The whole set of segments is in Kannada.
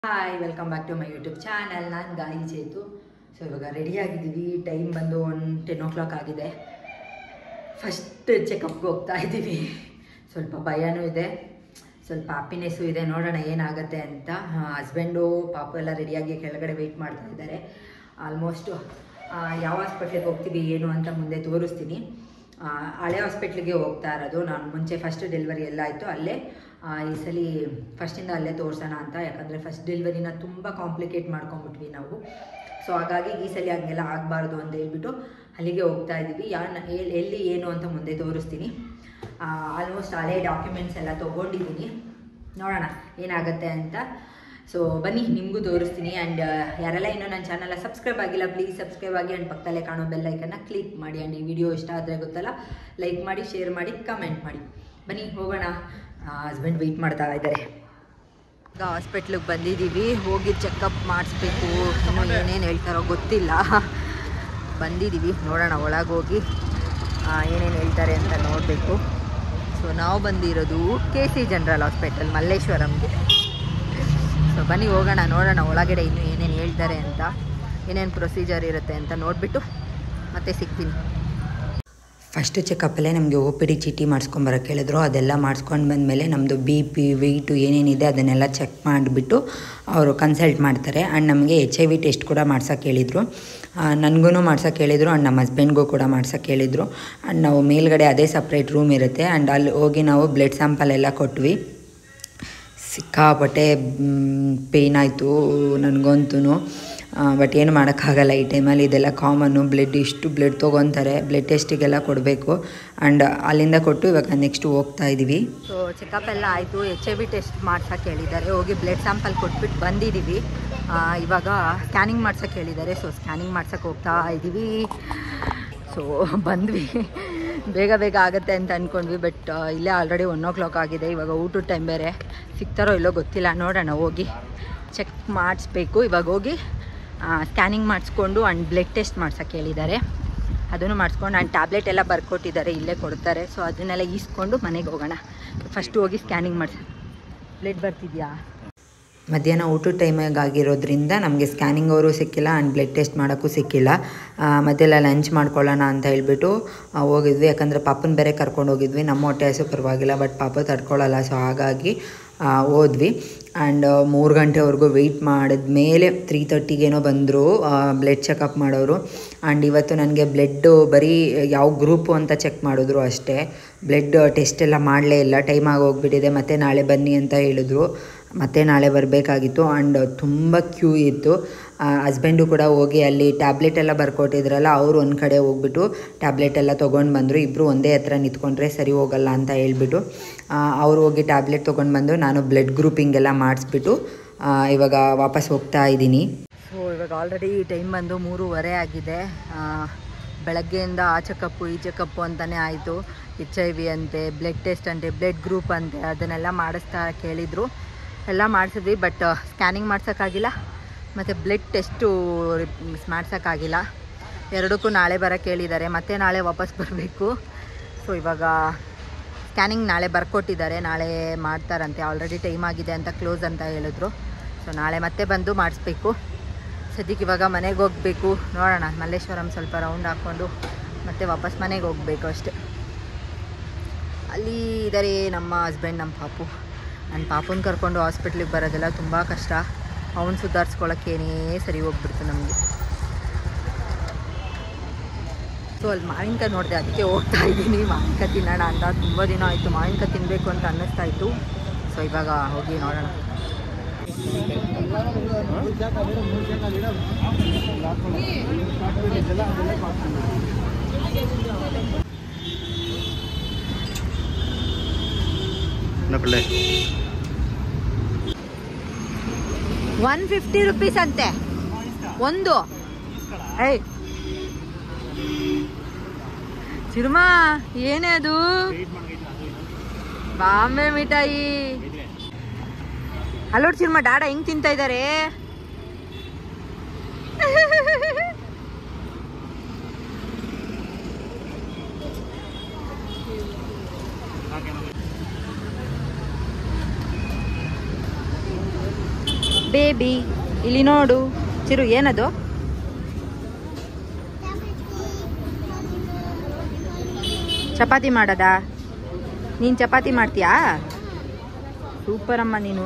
hi welcome back to my YouTube channel ನಾನು ಗಾಯಿ ಚೇತು ಸೊ ಇವಾಗ ರೆಡಿಯಾಗಿದ್ದೀವಿ ಟೈಮ್ ಬಂದು ಒಂದು ಟೆನ್ ಓ ಕ್ಲಾಕ್ ಆಗಿದೆ ಫಸ್ಟ್ ಚೆಕಪ್ಗೆ ಹೋಗ್ತಾ ಇದ್ದೀವಿ ಸ್ವಲ್ಪ ಭಯನೂ ಇದೆ ಸ್ವಲ್ಪ ಹ್ಯಾಪಿನೆಸ್ಸು ಇದೆ ನೋಡೋಣ ಏನಾಗುತ್ತೆ ಅಂತ ಹಸ್ಬೆಂಡು ಪಾಪು ಎಲ್ಲ ರೆಡಿಯಾಗಿ ಕೆಳಗಡೆ ವೆಯ್ಟ್ ಮಾಡ್ತಾ ಇದ್ದಾರೆ ಆಲ್ಮೋಸ್ಟು ಯಾವ ಹಾಸ್ಪಿಟ್ಲಿಗೆ ಹೋಗ್ತೀವಿ ಏನು ಅಂತ ಮುಂದೆ ತೋರಿಸ್ತೀನಿ ಆ, ಹಳೆ ಹಾಸ್ಪಿಟ್ಲಿಗೆ ಹೋಗ್ತಾ ಇರೋದು ನಾನು ಮುಂಚೆ ಫಸ್ಟ್ ಡೆಲಿವರಿ ಎಲ್ಲ ಆಯಿತು ಅಲ್ಲೇ ಆ, ಈ ಸಲ ಫಸ್ಟಿಂದ ಅಲ್ಲೇ ತೋರಿಸೋಣ ಅಂತ ಯಾಕಂದರೆ ಫಸ್ಟ್ ಡೆಲಿವರಿನ ತುಂಬ ಕಾಂಪ್ಲಿಕೇಟ್ ಮಾಡ್ಕೊಂಬಿಟ್ವಿ ನಾವು ಸೊ ಹಾಗಾಗಿ ಈ ಸಲ ಹಂಗೆಲ್ಲ ಆಗಬಾರ್ದು ಅಂತ ಹೇಳ್ಬಿಟ್ಟು ಅಲ್ಲಿಗೆ ಹೋಗ್ತಾ ಇದ್ದೀವಿ ಯಾನ್ ಎಲ್- ಎಲ್ಲಿ ಏನು ಅಂತ ಮುಂದೆ ತೋರಿಸ್ತೀನಿ ಆಲ್ಮೋಸ್ಟ್ ಹಳೆ ಡಾಕ್ಯುಮೆಂಟ್ಸ್ ಎಲ್ಲ ತೊಗೊಂಡಿದ್ದೀನಿ ನೋಡೋಣ ಏನಾಗುತ್ತೆ ಅಂತ ಸೊ ಬನ್ನಿ ನಿಮಗೂ ತೋರಿಸ್ತೀನಿ ಆ್ಯಂಡ್ ಯಾರೆಲ್ಲ ಇನ್ನೂ ನನ್ನ ಚಾನಲ್ ಸಬ್ಸ್ಕ್ರೈಬ್ ಆಗಿಲ್ಲ ಪ್ಲೀಸ್ ಸಬ್ಸ್ಕ್ರೈಬ್ ಆಗಿ ಆ್ಯಂಡ್ ಪಕ್ಕದಲ್ಲೇ ಕಾಣೋ ಬೆಲ್ ಐಕನ್ನ ಕ್ಲಿಕ್ ಮಾಡಿ ಆ್ಯಂಡ್ ಈ ವಿಡಿಯೋ ಇಷ್ಟ ಆದರೆ ಗೊತ್ತಲ್ಲ ಲೈಕ್ ಮಾಡಿ ಶೇರ್ ಮಾಡಿ ಕಮೆಂಟ್ ಮಾಡಿ ಬನ್ನಿ ಹೋಗೋಣ ಹಸ್ಬೆಂಡ್ ವೆಯ್ಟ್ ಮಾಡ್ತಾ ಇದ್ದಾರೆ ಈಗ ಹಾಸ್ಪಿಟ್ಲಿಗೆ ಬಂದಿದ್ದೀವಿ ಹೋಗಿ ಚೆಕಪ್ ಮಾಡಿಸ್ಬೇಕು ಇನ್ನೂ ಏನೇನು ಹೇಳ್ತಾರೋ ಗೊತ್ತಿಲ್ಲ ಬಂದಿದ್ದೀವಿ ನೋಡೋಣ ಒಳಗೆ ಹೋಗಿ ಏನೇನು ಹೇಳ್ತಾರೆ ಅಂತ ನೋಡಬೇಕು ಸೊ ನಾವು ಬಂದಿರೋದು ಕೆ ಸಿ ಜನರಲ್ ಹಾಸ್ಪಿಟಲ್ ಮಲ್ಲೇಶ್ವರಂಗೆ ಸೊ ಬನ್ನಿ ಹೋಗೋಣ ನೋಡೋಣ ಒಳಗಡೆ ಇನ್ನೂ ಏನೇನು ಹೇಳ್ತಾರೆ ಅಂತ ಏನೇನು ಪ್ರೊಸೀಜರ್ ಇರುತ್ತೆ ಅಂತ ನೋಡಿಬಿಟ್ಟು ಮತ್ತೆ ಸಿಗ್ತೀನಿ ಫಸ್ಟ್ ಚೆಕಪ್ಪಲ್ಲೇ ನಮಗೆ ಒ ಪಿ ಡಿ ಚೀಟಿ ಮಾಡಿಸ್ಕೊಂಬರಕ್ಕೆ ಹೇಳಿದ್ರು ಅದೆಲ್ಲ ಮಾಡಿಸ್ಕೊಂಡು ಬಂದಮೇಲೆ ನಮ್ಮದು ಬಿ ಪಿ ವೆಯ್ಟು ಏನೇನಿದೆ ಅದನ್ನೆಲ್ಲ ಚೆಕ್ ಮಾಡಿಬಿಟ್ಟು ಅವರು ಕನ್ಸಲ್ಟ್ ಮಾಡ್ತಾರೆ ಆ್ಯಂಡ್ ನಮಗೆ ಎಚ್ ಐ ವಿ ಟೆಸ್ಟ್ ಕೂಡ ಮಾಡ್ಸೋಕೆ ಹೇಳಿದರು ನನಗೂ ಮಾಡ್ಸೋಕೆ ಹೇಳಿದರು ಆ್ಯಂಡ್ ನಮ್ಮ ಹಸ್ಬೆಂಡ್ಗೂ ಕೂಡ ಮಾಡ್ಸೋಕೆ ಹೇಳಿದರು ಆ್ಯಂಡ್ ನಾವು ಮೇಲ್ಗಡೆ ಅದೇ ಸಪ್ರೇಟ್ ರೂಮ್ ಇರುತ್ತೆ ಆ್ಯಂಡ್ ಅಲ್ಲಿ ಹೋಗಿ ನಾವು ಬ್ಲಡ್ ಸ್ಯಾಂಪಲ್ ಎಲ್ಲ ಕೊಟ್ವಿ ಸಿಕ್ಕಾಪಟ್ಟೆ ಪೇಯ್ನ್ ಆಯಿತು ನನಗಂತೂ ಬಟ್ ಏನು ಮಾಡೋಕ್ಕಾಗಲ್ಲ ಈ ಟೈಮಲ್ಲಿ ಇದೆಲ್ಲ ಕಾಮನ್ನು ಬ್ಲಡ್ ಇಷ್ಟು ಬ್ಲಡ್ ತೊಗೊತಾರೆ ಬ್ಲಡ್ ಟೆಸ್ಟಿಗೆಲ್ಲ ಕೊಡಬೇಕು ಆ್ಯಂಡ್ ಅಲ್ಲಿಂದ ಕೊಟ್ಟು ಇವಾಗ ನೆಕ್ಸ್ಟ್ ಹೋಗ್ತಾ ಇದ್ದೀವಿ ಸೊ ಚೆಕಪ್ ಎಲ್ಲ ಆಯಿತು ಎಚ್ ಐ ವಿ ಟೆಸ್ಟ್ ಮಾಡ್ಸೋಕೆ ಹೇಳಿದ್ದಾರೆ ಹೋಗಿ ಬ್ಲಡ್ ಸ್ಯಾಂಪಲ್ ಕೊಟ್ಬಿಟ್ಟು ಬಂದಿದ್ದೀವಿ ಆ, ಇವಾಗ ಸ್ಕ್ಯಾನಿಂಗ್ ಮಾಡ್ಸೋಕೆ ಹೇಳಿದ್ದಾರೆ ಸೊ ಸ್ಕ್ಯಾನಿಂಗ್ ಮಾಡ್ಸೋಕೆ ಹೋಗ್ತಾ ಇದ್ದೀವಿ ಸೊ ಬಂದ್ವಿ ಬೇಗ ಬೇಗ ಆಗುತ್ತೆ ಅಂತ ಅಂದ್ಕೊಂಡ್ವಿ ಬಟ್ ಇಲ್ಲೇ ಆಲ್ರೆಡಿ ಒನ್ ಓ ಕ್ಲಾಕ್ ಆಗಿದೆ ಇವಾಗ ಊಟದ ಟೈಮ್ ಬೇರೆ ಸಿಗ್ತಾರೋ ಇಲ್ಲೋ ಗೊತ್ತಿಲ್ಲ ನೋಡೋಣ ಹೋಗಿ ಚೆಕ್ ಮಾಡಿಸ್ಬೇಕು ಇವಾಗ ಹೋಗಿ ಸ್ಕ್ಯಾನಿಂಗ್ ಮಾಡಿಸ್ಕೊಂಡು ಆ್ಯಂಡ್ ಬ್ಲಡ್ ಟೆಸ್ಟ್ ಮಾಡ್ಸೋಕ್ಕೆ ಹೇಳಿದ್ದಾರೆ ಅದನ್ನು ಮಾಡಿಸ್ಕೊಂಡು ಆ್ಯಂಡ್ ಟ್ಯಾಬ್ಲೆಟ್ ಎಲ್ಲ ಬರ್ಕೊಟ್ಟಿದ್ದಾರೆ ಇಲ್ಲೇ ಕೊಡ್ತಾರೆ ಸೊ ಅದನ್ನೆಲ್ಲ ಈಸ್ಕೊಂಡು ಮನೆಗೆ ಹೋಗೋಣ ಫಸ್ಟು ಹೋಗಿ ಸ್ಕ್ಯಾನಿಂಗ್ ಮಾಡಿಸ ಬ್ಲಡ್ ಬರ್ತಿದ್ಯಾ ಮಧ್ಯಾಹ್ನ ಊಟದ ಟೈಮಿಗೆ ಆಗಿರೋದ್ರಿಂದ ನಮಗೆ ಸ್ಕ್ಯಾನಿಂಗ್ ಅವರು ಸಿಕ್ಕಿಲ್ಲ ಆ್ಯಂಡ್ ಬ್ಲಡ್ ಟೆಸ್ಟ್ ಮಾಡೋಕ್ಕೂ ಸಿಕ್ಕಿಲ್ಲ ಆ, ಮತ್ತೆಲ್ಲ ಲಂಚ್ ಮಾಡ್ಕೊಳ್ಳೋಣ ಅಂತ ಹೇಳ್ಬಿಟ್ಟು ಆ, ಹೋಗಿದ್ವಿ ಯಾಕಂದರೆ ಪಾಪನ ಬೇರೆ ಕರ್ಕೊಂಡು ಹೋಗಿದ್ವಿ ನಮ್ಮ ಹೊಟ್ಟೆ ಹಸು ಪರವಾಗಿಲ್ಲ ಬಟ್ ಪಾಪ ತಡ್ಕೊಳ್ಳಲ್ಲ ಸೊ ಹಾಗಾಗಿ ಆ, ಹೋದ್ವಿ ಆ್ಯಂಡ್ ಮೂರು ಗಂಟೆವರೆಗೂ ವೆಯ್ಟ್ ಮಾಡಿದ್ಮೇಲೆ ತ್ರೀ ತರ್ಟಿಗೇನೋ ಬಂದರು ಬ್ಲಡ್ ಚೆಕಪ್ ಮಾಡೋರು ಆ್ಯಂಡ್ ಇವತ್ತು ನನಗೆ ಬ್ಲಡ್ಡು ಬರೀ ಯಾವ ಗ್ರೂಪು ಅಂತ ಚೆಕ್ ಮಾಡಿದ್ರು ಅಷ್ಟೇ ಬ್ಲಡ್ ಟೆಸ್ಟ್ ಎಲ್ಲ ಮಾಡಲೇ ಇಲ್ಲ ಟೈಮ್ ಆಗೋಗ್ಬಿಟ್ಟಿದೆ ಮತ್ತೆ ನಾಳೆ ಬನ್ನಿ ಅಂತ ಹೇಳಿದ್ರು ಮತ್ತೆ ನಾಳೆ ಬರಬೇಕಾಗಿತ್ತು ಆ್ಯಂಡ್ ತುಂಬ ಕ್ಯೂ ಇತ್ತು ಹಸ್ಬೆಂಡು ಕೂಡ ಹೋಗಿ ಅಲ್ಲಿ ಟ್ಯಾಬ್ಲೆಟ್ ಎಲ್ಲ ಬರ್ಕೊಟ್ಟಿದ್ರಲ್ಲ ಅವರು ಒಂದು ಕಡೆ ಹೋಗ್ಬಿಟ್ಟು ಟ್ಯಾಬ್ಲೆಟ್ ಎಲ್ಲ ತೊಗೊಂಡು ಬಂದರು ಇಬ್ಬರು ಒಂದೇ ಹತ್ರ ನಿಂತ್ಕೊಂಡ್ರೆ ಸರಿ ಹೋಗಲ್ಲ ಅಂತ ಹೇಳ್ಬಿಟ್ಟು ಅವರು ಹೋಗಿ ಟ್ಯಾಬ್ಲೆಟ್ ತೊಗೊಂಡು ಬಂದು ನಾನು ಬ್ಲಡ್ ಗ್ರೂಪಿಂಗ್ ಎಲ್ಲ ಮಾಡಿಸ್ಬಿಟ್ಟು ಆ, ಇವಾಗ ವಾಪಸ್ ಹೋಗ್ತಾ ಇದ್ದೀನಿ ಸೊ ಇವಾಗ ಆಲ್ರೆಡಿ ಟೈಮ್ ಬಂದು ಮೂರುವರೆ ಆಗಿದೆ ಆ, ಬೆಳಗ್ಗೆಯಿಂದ ಆ ಚೆಕಪ್ಪು ಈ ಚೆಕಪ್ಪು ಅಂತಲೇ ಆಯಿತು ಎಚ್ ಐ ವಿ ಅಂತೆ ಬ್ಲಡ್ ಟೆಸ್ಟ್ ಅಂತೆ ಬ್ಲಡ್ ಗ್ರೂಪ್ ಅಂತೆ ಅದನ್ನೆಲ್ಲ ಮಾಡಿಸ್ತಾ ಕೇಳಿದರು ಎಲ್ಲ ಮಾಡಿಸಿದ್ವಿ ಬಟ್ ಸ್ಕ್ಯಾನಿಂಗ್ ಮಾಡ್ಸೋಕ್ಕಾಗಿಲ್ಲ ಮತ್ತು ಬ್ಲಡ್ ಟೆಸ್ಟು ಮಾಡ್ಸೋಕ್ಕಾಗಿಲ್ಲ ಎರಡಕ್ಕೂ ನಾಳೆ ಬರೋಕ್ಕೆ ಹೇಳಿದ್ದಾರೆ ಮತ್ತೆ ನಾಳೆ ವಾಪಸ್ ಬರಬೇಕು ಸೊ ಇವಾಗ ಸ್ಕ್ಯಾನಿಂಗ್ ನಾಳೆ ಬರ್ಕೊಟ್ಟಿದ್ದಾರೆ ನಾಳೆ ಮಾಡ್ತಾರಂತೆ ಆಲ್ರೆಡಿ ಟೈಮ್ ಆಗಿದೆ ಅಂತ ಕ್ಲೋಸ್ ಅಂತ ಹೇಳಿದ್ರು ಸೊ ನಾಳೆ ಮತ್ತೆ ಬಂದು ಮಾಡಿಸ್ಬೇಕು ಸದ್ಯಕ್ಕೆ ಇವಾಗ ಮನೆಗೆ ಹೋಗಬೇಕು ನೋಡೋಣ ಮಲ್ಲೇಶ್ವರಂ ಸ್ವಲ್ಪ ರೌಂಡ್ ಹಾಕ್ಕೊಂಡು ಮತ್ತೆ ವಾಪಸ್ ಮನೆಗೆ ಹೋಗಬೇಕು ಅಷ್ಟೆ ಅಲ್ಲಿ ಇದ್ದಾರೆ ನಮ್ಮ ಹಸ್ಬೆಂಡ್ ನಮ್ಮ ಪಾಪು ನನ್ನ ಪಾಪುನ ಕರ್ಕೊಂಡು ಹಾಸ್ಪಿಟ್ಲಿಗೆ ಬರೋದೆಲ್ಲ ತುಂಬ ಕಷ್ಟ ಅವನು ಸುಧಾರಿಸ್ಕೊಳ್ಳೋಕ್ಕೇನೇ ಸರಿ ಹೋಗ್ಬಿಡ್ತು ನಮಗೆ ಸೊ ಅಲ್ಲಿ ಮಾವಿನಕಾಯಿ ನೋಡಿದೆ ಅದಕ್ಕೆ ಹೋಗ್ತಾ ಇದ್ದೀನಿ ಮಾವಿನಕಾಯಿ ತಿನ್ನೋಣ ಅಂತ ತುಂಬ ದಿನ ಆಯಿತು ಮಾವಿನಕಾಯಿ ತಿನ್ನಬೇಕು ಅಂತ ಅನ್ನಿಸ್ತಾ ಇತ್ತು ಸೊ ಇವಾಗ ಹೋಗಿ ನೋಡೋಣ ನಕಳೆ ಒನ್ ಫಿಫ್ಟಿ ರುಪೀಸ್ ಅಂತೆ ಒಂದು ಏಯ್ ಚಿರುಮಾ ಏನೇ ಅದು ಬಾಂಬೆ ಮಿಠಾಯಿ ಅಲ್ಲೋಡ್ ಚಿರುಮ ಡಾಡ ಹೆಂಗ್ ತಿಂತಾ ಇದ್ದಾರೆ ಬೇಬಿ ಬೇಬಿ ಇಲ್ಲಿ ನೋಡು ಚಿರು ಏನದು ಚಪಾತಿ ಮಾಡದಾ ನೀನು ಚಪಾತಿ ಮಾಡ್ತೀಯಾ ಸೂಪರ್ ಅಮ್ಮ ನೀನು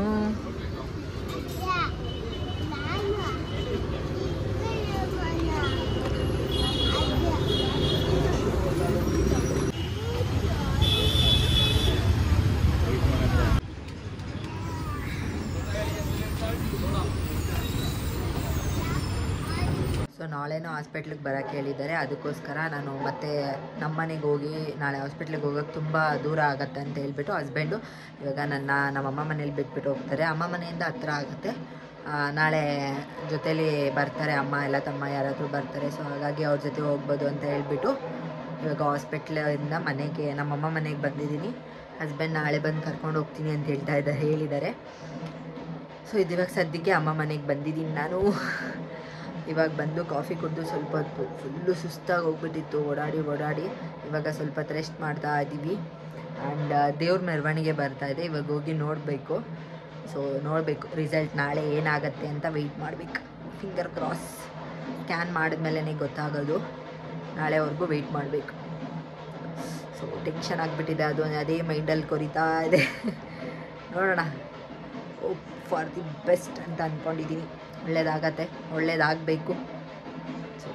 ಸೊ ನಾಳೆನೂ ಹಾಸ್ಪಿಟ್ಲಿಗೆ ಬರೋಕ್ಕೆ ಹೇಳಿದ್ದಾರೆ ಅದಕ್ಕೋಸ್ಕರ ನಾನು ಮತ್ತೆ ನಮ್ಮ ಮನೆಗೆ ಹೋಗಿ ನಾಳೆ ಹಾಸ್ಪಿಟ್ಲಿಗೆ ಹೋಗೋಕ್ಕೆ ತುಂಬ ದೂರ ಆಗುತ್ತೆ ಅಂತ ಹೇಳ್ಬಿಟ್ಟು ಹಸ್ಬೆಂಡು ಇವಾಗ ನನ್ನ ನಮ್ಮಮ್ಮ ಮನೇಲಿ ಬಿಟ್ಬಿಟ್ಟು ಹೋಗ್ತಾರೆ ಅಮ್ಮ ಮನೆಯಿಂದ ಹತ್ರ ಆಗುತ್ತೆ ಆ, ನಾಳೆ ಜೊತೇಲಿ ಬರ್ತಾರೆ ಅಮ್ಮ ಎಲ್ಲ ತಮ್ಮ ಯಾರಾದರೂ ಬರ್ತಾರೆ ಸೊ ಹಾಗಾಗಿ ಅವ್ರ ಜೊತೆ ಹೋಗ್ಬೋದು ಅಂತ ಹೇಳ್ಬಿಟ್ಟು ಇವಾಗ ಹಾಸ್ಪಿಟ್ಲಿಂದ ಮನೆಗೆ ನಮ್ಮಮ್ಮ ಮನೆಗೆ ಬಂದಿದ್ದೀನಿ ಹಸ್ಬೆಂಡ್ ನಾಳೆ ಬಂದು ಕರ್ಕೊಂಡು ಹೋಗ್ತೀನಿ ಅಂತ ಹೇಳ್ತಾ ಇದ್ದಾರೆ ಹೇಳಿದ್ದಾರೆ ಸೊ ಇದು ಇವಾಗ ಸದ್ಯಕ್ಕೆ ಅಮ್ಮ ಮನೆಗೆ ಬಂದಿದ್ದೀನಿ ನಾನು ಇವಾಗ ಬಂದು ಕಾಫಿ ಕುಡಿದು ಸ್ವಲ್ಪ ಹೊತ್ತು ಫುಲ್ಲು ಸುಸ್ತಾಗಿ ಹೋಗ್ಬಿಟ್ಟಿತ್ತು ಓಡಾಡಿ ಓಡಾಡಿ ಇವಾಗ ಸ್ವಲ್ಪ ಹೊತ್ತು ರೆಸ್ಟ್ ಮಾಡ್ತಾ ಇದ್ದೀವಿ ಆ್ಯಂಡ್ ದೇವ್ರ ಮೆರವಣಿಗೆ ಬರ್ತಾ ಇದೆ ಇವಾಗ ಹೋಗಿ ನೋಡಬೇಕು ಸೊ ನೋಡಬೇಕು ರಿಸಲ್ಟ್ ನಾಳೆ ಏನಾಗತ್ತೆ ಅಂತ ವೆಯ್ಟ್ ಮಾಡಬೇಕು ಫಿಂಗರ್ ಕ್ರಾಸ್ ಸ್ಕ್ಯಾನ್ ಮಾಡಿದ್ಮೇಲೆ ಗೊತ್ತಾಗೋದು ನಾಳೆವರೆಗೂ ವೆಯ್ಟ್ ಮಾಡಬೇಕು ಸೊ ಟೆನ್ಷನ್ ಆಗಿಬಿಟ್ಟಿದೆ ಅದು ಅದೇ ಮೈಂಡಲ್ಲಿ ಕೊರಿತಾ ಇದೆ ನೋಡೋಣ ಹೋಪ್ ಫಾರ್ ದಿ ಬೆಸ್ಟ್ ಅಂತ ಅಂದ್ಕೊಂಡಿದ್ದೀನಿ ಒಳ್ಳೇದಾಗತ್ತೆ ಒಳ್ಳೇದಾಗಬೇಕು ಸೊ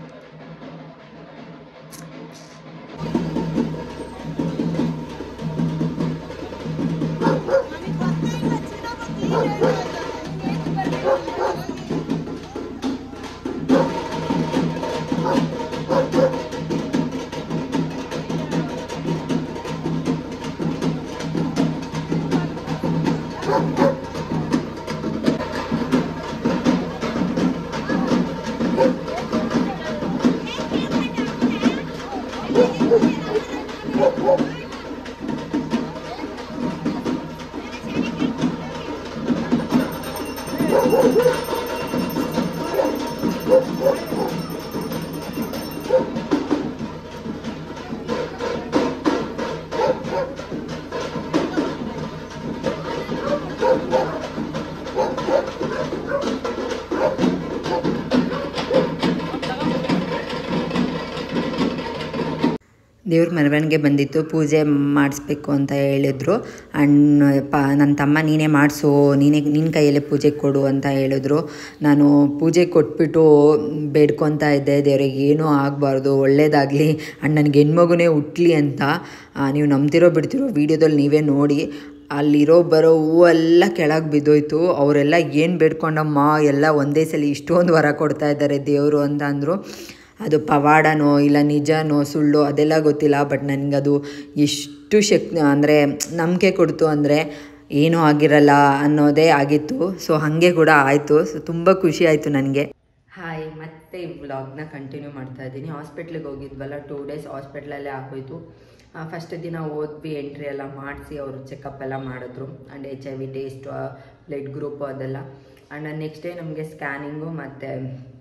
ದೇವ್ರ ಮೆರವಣಿಗೆ ಬಂದಿತ್ತು ಪೂಜೆ ಮಾಡಿಸ್ಬೇಕು ಅಂತ ಹೇಳಿದ್ರು ಆ್ಯಂಡ್ ಪ ನನ್ನ ತಮ್ಮ ನೀನೇ ಮಾಡಿಸು ನೀನೇ ನಿನ್ನ ಕೈಯಲ್ಲೇ ಪೂಜೆ ಕೊಡು ಅಂತ ಹೇಳಿದ್ರು ನಾನು ಪೂಜೆ ಕೊಟ್ಬಿಟ್ಟು ಬೇಡ್ಕೊತಾ ಇದ್ದೆ ದೇವ್ರಿಗೆ ಏನೂ ಆಗಬಾರ್ದು ಒಳ್ಳೇದಾಗಲಿ ಆ್ಯಂಡ್ ನನಗೆ ಹೆಣ್ಮಗುನೇ ಹುಟ್ಲಿ ಅಂತ ಆ, ನೀವು ನಂಬ್ತಿರೋ ಬಿಡ್ತಿರೋ ವೀಡಿಯೋದಲ್ಲಿ ನೀವೇ ನೋಡಿ ಅಲ್ಲಿರೋ ಬರೋ ಹೂವೆಲ್ಲ ಕೆಳಗೆ ಬಿದ್ದೋಯ್ತು ಅವರೆಲ್ಲ ಏನು ಬೇಡ್ಕೊಂಡಮ್ಮ ಎಲ್ಲ ಒಂದೇ ಸಲ ಇಷ್ಟೊಂದು ವರ ಕೊಡ್ತಾ ಇದ್ದಾರೆ ದೇವರು ಅಂತ ಅಂದರು ಅದು ಪವಾಡನೋ ಇಲ್ಲ ನಿಜನೋ ಸುಳ್ಳು ಅದೆಲ್ಲ ಗೊತ್ತಿಲ್ಲ ಬಟ್ ನನಗದು ಎಷ್ಟು ಶಕ್ತಿ ಅಂದರೆ ನಂಬಿಕೆ ಕೊಡ್ತು ಅಂದರೆ ಏನೂ ಆಗಿರಲ್ಲ ಅನ್ನೋದೇ ಆಗಿತ್ತು ಸೊ ಹಾಗೆ ಕೂಡ ಆಯಿತು ಸೊ ತುಂಬ ಖುಷಿ ಆಯಿತು ನನಗೆ ಹಾಯ್ ಮತ್ತೆ ಈ ವ್ಲಾಗ್ನ ಕಂಟಿನ್ಯೂ ಮಾಡ್ತಾ ಇದ್ದೀನಿ ಹಾಸ್ಪಿಟ್ಲಿಗೆ ಹೋಗಿದ್ವಲ್ಲ ಟೂ ಡೇಸ್ ಹಾಸ್ಪಿಟ್ಲಲ್ಲೇ ಆಗೋಯ್ತು ಫಸ್ಟ್ ದಿನ ಹೋದ್ವಿ ಎಂಟ್ರಿ ಎಲ್ಲ ಮಾಡಿಸಿ ಅವರು ಚೆಕಪ್ ಎಲ್ಲ ಮಾಡಿದ್ರು and H I V test blood group ಅದೆಲ್ಲ ಆ್ಯಂಡ್ ನೆಕ್ಸ್ಟ್ ಡೇ ನಮಗೆ ಸ್ಕ್ಯಾನಿಂಗು ಮತ್ತು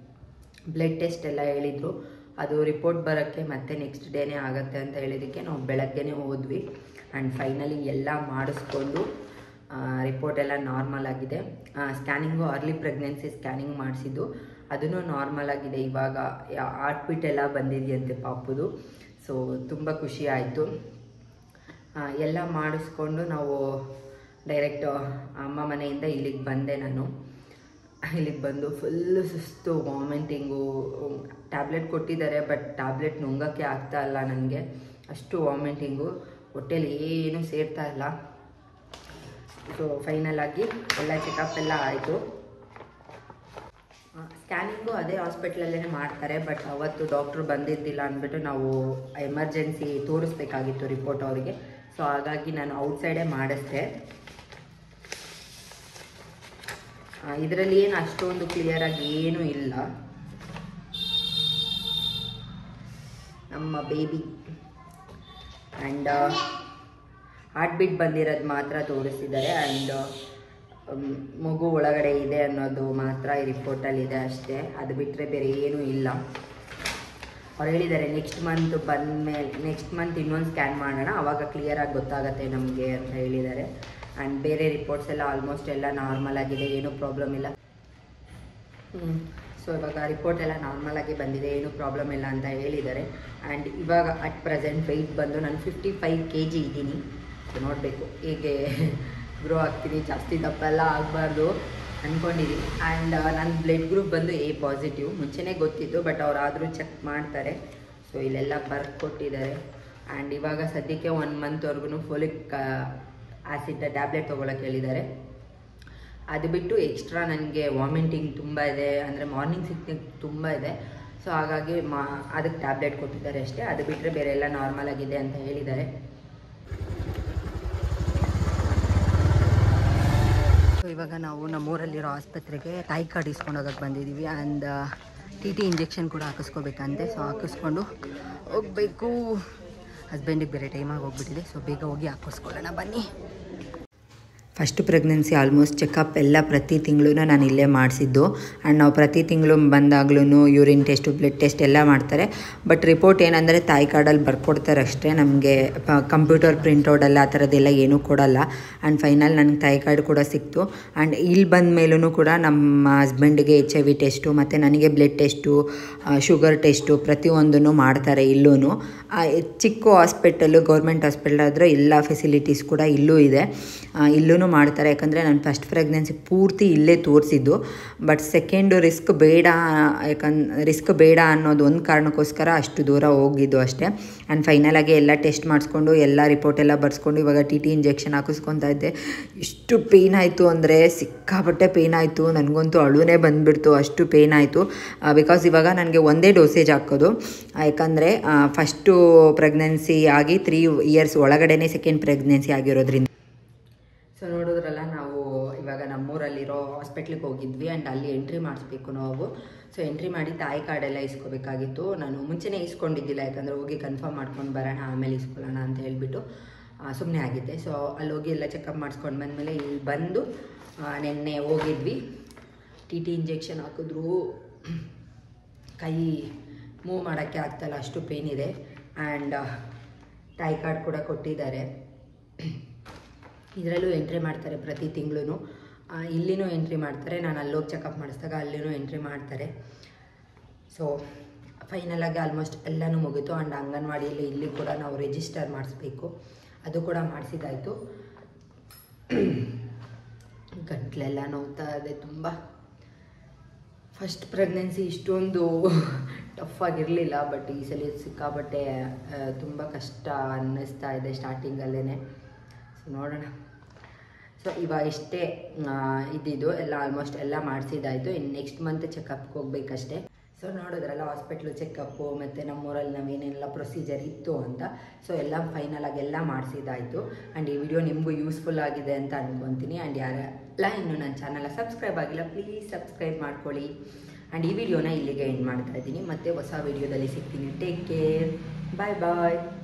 ಬ್ಲಡ್ ಟೆಸ್ಟ್ ಎಲ್ಲ ಹೇಳಿದರು ಅದು ರಿಪೋರ್ಟ್ ಬರೋಕ್ಕೆ ಮತ್ತೆ ನೆಕ್ಸ್ಟ್ ಡೇನೇ ಆಗುತ್ತೆ ಅಂತ ಹೇಳಿದ್ದಕ್ಕೆ ನಾವು ಬೆಳಗ್ಗೆನೇ ಹೋದ್ವಿ ಆ್ಯಂಡ್ ಫೈನಲಿ ಎಲ್ಲ ಮಾಡಿಸ್ಕೊಂಡು ರಿಪೋರ್ಟ್ ಎಲ್ಲ ನಾರ್ಮಲ್ ಆಗಿದೆ ಸ್ಕ್ಯಾನಿಂಗು ಅರ್ಲಿ ಪ್ರೆಗ್ನೆನ್ಸಿ ಸ್ಕ್ಯಾನಿಂಗ್ ಮಾಡಿಸಿದ್ದು ಅದನ್ನು ನಾರ್ಮಲ್ ಆಗಿದೆ ಇವಾಗ ಹಾರ್ಟ್ ಬೀಟ್ ಎಲ್ಲ ಬಂದಿದೆಯಂತೆ ಪಾಪುದು ಸೊ ತುಂಬ ಖುಷಿ ಆಯಿತು ಎಲ್ಲ ಮಾಡಿಸ್ಕೊಂಡು ನಾವು ಡೈರೆಕ್ಟ್ ಅಮ್ಮ ಮನೆಯಿಂದ ಇಲ್ಲಿಗೆ ಬಂದೆ ನಾನು ಇಲ್ಲಿಗೆ ಬಂದು ಫುಲ್ಲು ಸುಸ್ತು ವಾಮಿಟಿಂಗು ಟ್ಯಾಬ್ಲೆಟ್ ಕೊಟ್ಟಿದ್ದಾರೆ ಬಟ್ ಟ್ಯಾಬ್ಲೆಟ್ ನುಂಗಕ್ಕೆ ಆಗ್ತಾ ಇಲ್ಲ ನನಗೆ ಅಷ್ಟು ವಾಮಿಟಿಂಗು ಹೊಟ್ಟೆಲಿ ಏನೂ ಸೇರ್ತಾ ಇಲ್ಲ ಸೊ ಫೈನಲ್ ಆಗಿ ಎಲ್ಲ ಚೆಕಪ್ ಎಲ್ಲ ಆಯಿತು ಸ್ಕ್ಯಾನಿಂಗು ಅದೇ ಹಾಸ್ಪಿಟ್ಲಲ್ಲೇ ಮಾಡ್ತಾರೆ ಬಟ್ ಅವತ್ತು ಡಾಕ್ಟ್ರು ಬಂದಿದ್ದಿಲ್ಲ ಅಂದ್ಬಿಟ್ಟು ನಾವು ಎಮರ್ಜೆನ್ಸಿ ತೋರಿಸ್ಬೇಕಾಗಿತ್ತು ರಿಪೋರ್ಟ್ ಅವರಿಗೆ ಸೊ ಹಾಗಾಗಿ ನಾನು ಔಟ್ಸೈಡೇ ಮಾಡಿಸ್ದೆ ಇದರಲ್ಲಿ ಏನು ಅಷ್ಟೊಂದು ಕ್ಲಿಯರಾಗಿ ಏನೂ ಇಲ್ಲ ನಮ್ಮ ಬೇಬಿ ಆ್ಯಂಡ್ ಹಾರ್ಟ್ ಬೀಟ್ ಬಂದಿರೋದು ಮಾತ್ರ ತೋರಿಸಿದ್ದಾರೆ ಆ್ಯಂಡ್ ಮಗು ಒಳಗಡೆ ಇದೆ ಅನ್ನೋದು ಮಾತ್ರ ಈ ರಿಪೋರ್ಟಲ್ಲಿ ಇದೆ ಅಷ್ಟೇ ಅದು ಬಿಟ್ಟರೆ ಬೇರೆ ಏನೂ ಇಲ್ಲ ಅವ್ರು ಹೇಳಿದ್ದಾರೆ ನೆಕ್ಸ್ಟ್ ಮಂತ್ ಬಂದಮೇಲೆ ನೆಕ್ಸ್ಟ್ ಮಂತ್ ಇನ್ನೊಂದು ಸ್ಕ್ಯಾನ್ ಮಾಡೋಣ ಆವಾಗ ಕ್ಲಿಯರಾಗಿ ಗೊತ್ತಾಗುತ್ತೆ ನಮಗೆ ಅಂತ ಹೇಳಿದ್ದಾರೆ ಆ್ಯಂಡ್ ಬೇರೆ ರಿಪೋರ್ಟ್ಸ್ ಎಲ್ಲ ಆಲ್ಮೋಸ್ಟ್ ಎಲ್ಲ ನಾರ್ಮಲ್ ಆಗಿದೆ ಏನೂ ಪ್ರಾಬ್ಲಮ್ ಇಲ್ಲ ಸೊ ಇವಾಗ ರಿಪೋರ್ಟ್ ಎಲ್ಲ ನಾರ್ಮಲಾಗಿ ಬಂದಿದೆ ಏನೂ ಪ್ರಾಬ್ಲಮ್ ಇಲ್ಲ ಅಂತ ಹೇಳಿದ್ದಾರೆ ಆ್ಯಂಡ್ ಇವಾಗ ಅಟ್ ಪ್ರೆಸೆಂಟ್ ವೆಯ್ಟ್ ಬಂದು ನಾನು ಫಿಫ್ಟಿ ಫೈವ್ ಕೆ ಜಿ ಇದ್ದೀನಿ ಸೊ ನೋಡಬೇಕು ಹೇಗೆ ಗ್ರೋ ಆಗ್ತೀನಿ ಜಾಸ್ತಿ ದಪ್ಪ ಎಲ್ಲ ಆಗಬಾರ್ದು ಅಂದ್ಕೊಂಡಿದ್ದೀನಿ ಆ್ಯಂಡ್ ನನ್ನ ಬ್ಲಡ್ ಗ್ರೂಪ್ ಬಂದು ಎ ಪಾಸಿಟಿವ್ ಮುಂಚೆನೇ ಗೊತ್ತಿತ್ತು ಬಟ್ ಅವ್ರು ಆದರೂ ಚೆಕ್ ಮಾಡ್ತಾರೆ ಸೊ ಇಲ್ಲೆಲ್ಲ ಬರ್ಕ್ ಕೊಟ್ಟಿದ್ದಾರೆ ಆ್ಯಂಡ್ ಇವಾಗ ಸದ್ಯಕ್ಕೆ ಒನ್ ಮಂತ್ವರೆಗೂ ಫೋಲಿಕ್ ಆ್ಯಸಿಡ್ ಟ್ಯಾಬ್ಲೆಟ್ ತೊಗೊಳಕ್ಕೆ ಹೇಳಿದ್ದಾರೆ ಅದು ಬಿಟ್ಟು ಎಕ್ಸ್ಟ್ರಾ ನನಗೆ ವಾಮಿಟಿಂಗ್ ತುಂಬ ಇದೆ ಅಂದರೆ ಮಾರ್ನಿಂಗ್ ಸಿಕ್ನಿಂಗ್ ತುಂಬ ಇದೆ ಸೊ ಹಾಗಾಗಿ ಮಾ ಅದಕ್ಕೆ ಟ್ಯಾಬ್ಲೆಟ್ ಕೊಟ್ಟಿದ್ದಾರೆ ಅಷ್ಟೇ ಅದು ಬಿಟ್ಟರೆ ಬೇರೆ ಎಲ್ಲ ನಾರ್ಮಲ್ ಆಗಿದೆ ಅಂತ ಹೇಳಿದ್ದಾರೆ ಸೊ ಇವಾಗ ನಾವು ನಮ್ಮೂರಲ್ಲಿರೋ ಆಸ್ಪತ್ರೆಗೆ ತಾಯಿ ಕಾರ್ಡ್ ಇಸ್ಕೊಂಡು ಹೋಗಕ್ಕೆ ಬಂದಿದ್ದೀವಿ ಆ್ಯಂಡ್ ಟಿ ಟಿ ಇಂಜೆಕ್ಷನ್ ಕೂಡ ಹಾಕಿಸ್ಕೋಬೇಕಂತೆ ಸೊ ಹಾಕಿಸ್ಕೊಂಡು ಹೋಗಬೇಕು ಹಸ್ಬೆಂಡಿಗೆ ಬೇರೆ ಟೈಮಾಗಿ ಹೋಗ್ಬಿಟ್ಟಿದೆ ಸೊ ಬೇಗ ಹೋಗಿ ಹಾಕಿಸ್ಕೊಳ್ಳೋಣ ಬನ್ನಿ ಫಸ್ಟ್ ಪ್ರೆಗ್ನೆನ್ಸಿ ಆಲ್ಮೋಸ್ಟ್ ಚೆಕಪ್ ಎಲ್ಲ ಪ್ರತಿ ತಿಂಗಳು ನಾನು ಇಲ್ಲೇ ಮಾಡಿಸಿದ್ದು ಆ್ಯಂಡ್ ನಾವು ಪ್ರತಿ ತಿಂಗಳು ಬಂದಾಗ್ಲೂ ಯೂರಿನ್ ಟೆಸ್ಟು ಬ್ಲಡ್ ಟೆಸ್ಟ್ ಎಲ್ಲ ಮಾಡ್ತಾರೆ ಬಟ್ ರಿಪೋರ್ಟ್ ಏನಂದರೆ ತಾಯಿ ಕಾರ್ಡಲ್ಲಿ ಬರ್ಕೊಡ್ತಾರೆ ಅಷ್ಟೇ ನಮಗೆ ಕಂಪ್ಯೂಟರ್ ಪ್ರಿಂಟೌಟೆಲ್ಲ ಆ ಥರದ್ದೆಲ್ಲ ಏನೂ ಕೊಡಲ್ಲ ಆ್ಯಂಡ್ ಫೈನಲ್ ನನಗೆ ತಾಯಿ ಕಾರ್ಡ್ ಕೂಡ ಸಿಕ್ತು ಆ್ಯಂಡ್ ಇಲ್ಲಿ ಬಂದ ಮೇಲೂ ಕೂಡ ನಮ್ಮ ಹಸ್ಬೆಂಡಿಗೆ ಎಚ್ ಐ ವಿ ಟೆಸ್ಟು ಮತ್ತು ನನಗೆ ಬ್ಲಡ್ ಟೆಸ್ಟು ಶುಗರ್ ಟೆಸ್ಟು ಪ್ರತಿಯೊಂದನ್ನು ಮಾಡ್ತಾರೆ ಇಲ್ಲೂ ಚಿಕ್ಕ ಹಾಸ್ಪಿಟಲು ಗೌರ್ಮೆಂಟ್ ಹಾಸ್ಪಿಟಲ್ ಆದರೆ ಎಲ್ಲ ಫೆಸಿಲಿಟೀಸ್ ಕೂಡ ಇಲ್ಲೂ ಇದೆ ಇಲ್ಲೂ ಮಾಡ್ತಾರೆ ಯಾಕಂದರೆ ನಾನು ಫಸ್ಟ್ ಪ್ರೆಗ್ನೆನ್ಸಿ ಪೂರ್ತಿ ಇಲ್ಲೇ ತೋರಿಸಿದ್ದು ಬಟ್ ಸೆಕೆಂಡು ರಿಸ್ಕ್ ಬೇಡ ಯಾಕಂದ್ ರಿಸ್ಕ್ ಬೇಡ ಅನ್ನೋದು ಒಂದು ಕಾರಣಕ್ಕೋಸ್ಕರ ಅಷ್ಟು ದೂರ ಹೋಗಿದ್ದು ಅಷ್ಟೇ ಆ್ಯಂಡ್ ಫೈನಲಾಗಿ ಎಲ್ಲ ಟೆಸ್ಟ್ ಮಾಡಿಸ್ಕೊಂಡು ಎಲ್ಲ ರಿಪೋರ್ಟ್ ಎಲ್ಲ ಬರ್ಸ್ಕೊಂಡು ಇವಾಗ ಟಿ ಟಿ ಇಂಜೆಕ್ಷನ್ ಹಾಕಿಸ್ಕೊತಾ ಇದ್ದೆ ಎಷ್ಟು ಪೇಯ್ನ್ ಆಯಿತು ಅಂದರೆ ಸಿಕ್ಕಾಪಟ್ಟೆ ಪೇಯ್ನ್ ಆಯಿತು ನನಗಂತೂ ಅಳುನೇ ಬಂದುಬಿಡ್ತು ಅಷ್ಟು ಪೇಯ್ನ್ ಆಯಿತು ಬಿಕಾಸ್ ಇವಾಗ ನನಗೆ ಒಂದೇ ಡೋಸೇಜ್ ಹಾಕೋದು ಯಾಕಂದರೆ ಫಸ್ಟು ಪ್ರೆಗ್ನೆನ್ಸಿ ಆಗಿ ತ್ರೀ ಇಯರ್ಸ್ ಒಳಗಡೆನೇ ಸೆಕೆಂಡ್ ಪ್ರೆಗ್ನೆನ್ಸಿ ಆಗಿರೋದ್ರಿಂದ ಸೊ ನೋಡಿದ್ರಲ್ಲ ನಾವು ಇವಾಗ ನಮ್ಮೂರಲ್ಲಿರೋ ಹಾಸ್ಪಿಟ್ಲಿಗೆ ಹೋಗಿದ್ವಿ ಆ್ಯಂಡ್ ಅಲ್ಲಿ ಎಂಟ್ರಿ ಮಾಡಿಸ್ಬೇಕು ನಾವು ಸೊ ಎಂಟ್ರಿ ಮಾಡಿ ತಾಯಿ ಕಾರ್ಡೆಲ್ಲ ಇಸ್ಕೋಬೇಕಾಗಿತ್ತು ನಾನು ಮುಂಚೆನೇ ಇಸ್ಕೊಂಡಿದ್ದಿಲ್ಲ ಯಾಕಂದರೆ ಹೋಗಿ ಕನ್ಫರ್ಮ್ ಮಾಡ್ಕೊಂಡು ಬರೋಣ ಆಮೇಲೆ ಇಸ್ಕೊಳ್ಳೋಣ ಅಂತ ಹೇಳಿಬಿಟ್ಟು ಸುಮ್ಮನೆ ಆಗಿದ್ದೆ ಸೊ ಅಲ್ಲಿ ಹೋಗಿ ಎಲ್ಲ ಚೆಕಪ್ ಮಾಡಿಸ್ಕೊಂಡು ಬಂದಮೇಲೆ ಇಲ್ಲಿ ಬಂದು ನಿನ್ನೆ ಹೋಗಿದ್ವಿ ಟಿ ಟಿ ಇಂಜೆಕ್ಷನ್ ಹಾಕಿದ್ರು ಕೈ ಮೂವ್ ಮಾಡೋಕ್ಕೆ ಆಗ್ತಾಯಿಲ್ಲ ಅಷ್ಟು ಪೇನ್ ಇದೆ ಆ್ಯಂಡ್ ತಾಯಿ ಕಾರ್ಡ್ ಕೂಡ ಕೊಟ್ಟಿದ್ದಾರೆ ಇದರಲ್ಲೂ ಎಂಟ್ರಿ ಮಾಡ್ತಾರೆ ಪ್ರತಿ ತಿಂಗಳು ಇಲ್ಲಿನೂ ಎಂಟ್ರಿ ಮಾಡ್ತಾರೆ ನಾನು ಅಲ್ಲೋಗಿ ಚೆಕಪ್ ಮಾಡಿಸಿದಾಗ ಅಲ್ಲಿನೂ ಎಂಟ್ರಿ ಮಾಡ್ತಾರೆ ಸೊ ಫೈನಲಾಗಿ ಆಲ್ಮೋಸ್ಟ್ ಎಲ್ಲನೂ ಮುಗೀತು ಆ್ಯಂಡ್ ಅಂಗನವಾಡಿಯಲ್ಲಿ ಇಲ್ಲಿ ಕೂಡ ನಾವು ರಿಜಿಸ್ಟರ್ ಮಾಡಿಸ್ಬೇಕು ಅದು ಕೂಡ ಮಾಡಿಸಿದಾಯಿತು ಗಂಟ್ಲೆಲ್ಲ ನೋವ್ತಾ ಇದೆ ತುಂಬ ಫಸ್ಟ್ ಪ್ರೆಗ್ನೆನ್ಸಿ ಇಷ್ಟೊಂದು ಟಫ್ ಆಗಿರಲಿಲ್ಲ ಬಟ್ ಈ ಸಲ ಸಿಕ್ಕಾಪಟ್ಟೆ ತುಂಬ ಕಷ್ಟ ಅನ್ನಿಸ್ತಾ ಇದೆ ಸ್ಟಾರ್ಟಿಂಗಲ್ಲೇ ಸೊ ನೋಡೋಣ ಸೊ ಇವಾಗ ಇಷ್ಟೇ ಇದ್ದಿದ್ದು ಎಲ್ಲ ಆಲ್ಮೋಸ್ಟ್ ಎಲ್ಲ ಮಾಡಿಸಿದ್ದಾಯಿತು ಇನ್ನು ನೆಕ್ಸ್ಟ್ ಮಂತ್ ಚೆಕಪ್ಗೆ ಹೋಗ್ಬೇಕಷ್ಟೇ ಸೊ ನೋಡಿದ್ರಲ್ಲ ಹಾಸ್ಪಿಟ್ಲು ಚೆಕಪ್ಪು ಮತ್ತು ನಮ್ಮೂರಲ್ಲಿ ನಾವೇನೆಲ್ಲ ಪ್ರೊಸೀಜರ್ ಇತ್ತು ಅಂತ ಸೊ ಎಲ್ಲ ಫೈನಲ್ ಆಗಿ ಎಲ್ಲ ಮಾಡಿಸಿದ್ದಾಯಿತು ಆ್ಯಂಡ್ ಈ ವಿಡಿಯೋ ನಿಮಗೂ ಯೂಸ್ಫುಲ್ ಆಗಿದೆ ಅಂತ ಅನ್ಕೊತೀನಿ ಆ್ಯಂಡ್ ಯಾರೆಲ್ಲ ಇನ್ನೂ ನನ್ನ ಚಾನಲ್ ಸಬ್ಸ್ಕ್ರೈಬ್ ಆಗಿಲ್ಲ ಪ್ಲೀಸ್ ಸಬ್ಸ್ಕ್ರೈಬ್ ಮಾಡ್ಕೊಳ್ಳಿ ಆ್ಯಂಡ್ ಈ ವಿಡಿಯೋನ ಇಲ್ಲಿಗೆ ಎಂಡ್ ಮಾಡ್ತಾ ಇದ್ದೀನಿ ಮತ್ತೆ ಹೊಸ ವಿಡಿಯೋದಲ್ಲಿ ಸಿಗ್ತೀನಿ ಟೇಕ್ ಕೇರ್ ಬಾಯ್ ಬಾಯ್